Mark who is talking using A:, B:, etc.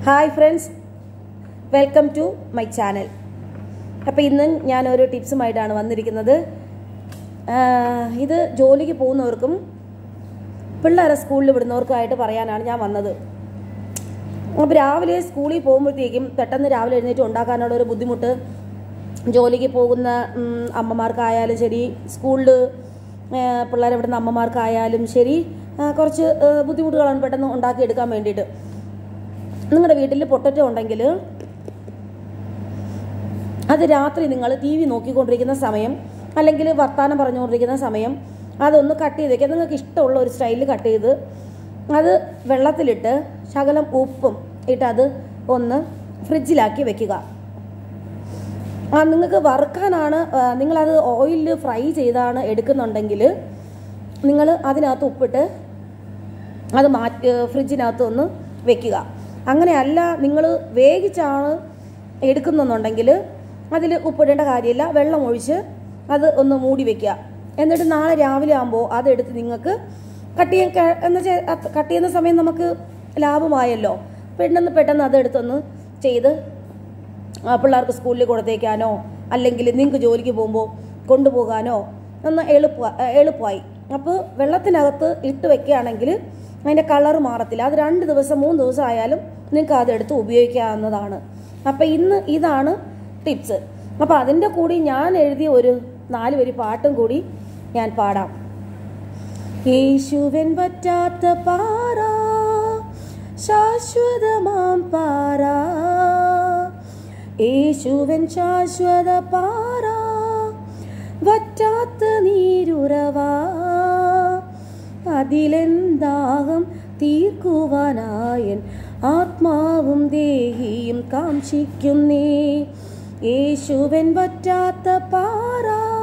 A: hi friends welcome to my channel അപ്പോൾ ഇന്ന് ഞാനൊരു ടിപ്സുമായിട്ടാണ് വന്നിരിക്കുന്നത് ആഹ് ഇത് ജോലിക്ക് പോകുന്നവർക്കും പിള്ളേരെ സ്കൂളിൽ വിടുന്നവർക്കുമായിട്ട് പറയാനാണ് ഞാൻ വന്നത് അപ്പോൾ രാവിലെ സ്കൂളിൽ പോകുമ്പോഴത്തേക്കും പെട്ടെന്ന് രാവിലെ എഴുന്നേറ്റ് ഉണ്ടാക്കാനുള്ള ഒരു ബുദ്ധിമുട്ട് ജോലിക്ക് പോകുന്ന ഉം, അമ്മമാർക്കായാലും ശരി സ്കൂളിൽ പിള്ളേരെ വിടുന്ന അമ്മമാർക്കായാലും ശരി ആ, കുറച്ച് ആ, ബുദ്ധിമുട്ടുകളാണ് പെട്ടെന്ന് ഉണ്ടാക്കിയെടുക്കാൻ വേണ്ടിയിട്ട് നിങ്ങളുടെ വീട്ടിൽ പൊട്ടറ്റോ ഉണ്ടെങ്കിൽ അത് രാത്രി നിങ്ങൾ ടി വി നോക്കിക്കൊണ്ടിരിക്കുന്ന സമയം അല്ലെങ്കിൽ വർത്തമാനം പറഞ്ഞുകൊണ്ടിരിക്കുന്ന സമയം അതൊന്ന് കട്ട് ചെയ്ത് വെക്കുക നിങ്ങൾക്ക് ഇഷ്ടമുള്ള ഒരു സ്റ്റൈലിൽ കട്ട് ചെയ്ത് അത് വെള്ളത്തിലിട്ട് ശകലം ഉപ്പും ഇട്ട് അത് ഒന്ന് ഫ്രിഡ്ജിലാക്കി വെക്കുക ആ നിങ്ങൾക്ക് വറുക്കാനാണ് ആ, നിങ്ങളത് ഓയിലിൽ ഫ്രൈ ചെയ്താണ് എടുക്കുന്നുണ്ടെങ്കിൽ നിങ്ങൾ അതിനകത്ത് ഉപ്പിട്ട് അത് മാറ്റി ഫ്രിഡ്ജിനകത്ത് ഒന്ന് വെക്കുക അങ്ങനെയല്ല നിങ്ങൾ വേവിച്ചാണ് എടുക്കുന്നുണ്ടെങ്കിൽ അതിൽ ഉപ്പിടേണ്ട കാര്യമില്ല വെള്ളം ഒഴിച്ച് അത് ഒന്ന് മൂടി വെക്കുക എന്നിട്ട് നാളെ രാവിലെ ആകുമ്പോൾ അതെടുത്ത് നിങ്ങൾക്ക് കട്ട് ചെയ്യാൻ ക- എന്ന് വെച്ചാൽ അത് കട്ട് ചെയ്യുന്ന സമയം നമുക്ക് ലാഭമായല്ലോ പെട്ടെന്ന് പെട്ടെന്ന് അതെടുത്തൊന്ന് ചെയ്ത് ആ, പിള്ളേർക്ക് സ്കൂളിൽ കൊടുത്തേക്കാനോ അല്ലെങ്കിൽ നിങ്ങൾക്ക് ജോലിക്ക് പോകുമ്പോൾ കൊണ്ടുപോകാനോ ഒന്ന് എളുപ്പ എളുപ്പമായി അപ്പോൾ വെള്ളത്തിനകത്ത് ഇട്ട് വെക്കുകയാണെങ്കിൽ അതിൻ്റെ കളർ മാറത്തില്ല അത് രണ്ട് ദിവസം മൂന്ന് ദിവസം ആയാലും നിങ്ങൾക്ക് അതെടുത്ത് ഉപയോഗിക്കാവുന്നതാണ് അപ്പോൾ ഇന്ന് ഇതാണ് ടിപ്സ് അപ്പോൾ അതിൻ്റെ കൂടി ഞാൻ എഴുതിയ ഒരു നാല് വരി പാട്ടും കൂടി ഞാൻ പാടാം യേശുവൻ പറ്റാത്ത പാറ ശാശ്വതമാം പാറ യേശുവൻ ശാശ്വത പാറ വറ്റാത്ത നീരുറവാ അതിലെന്താകം തീർക്കുവാനായൻ ആത്മാവും ദേഹിയും കാംക്ഷിക്കുന്നേ യേശുവൻ വറ്റാത്ത പാറ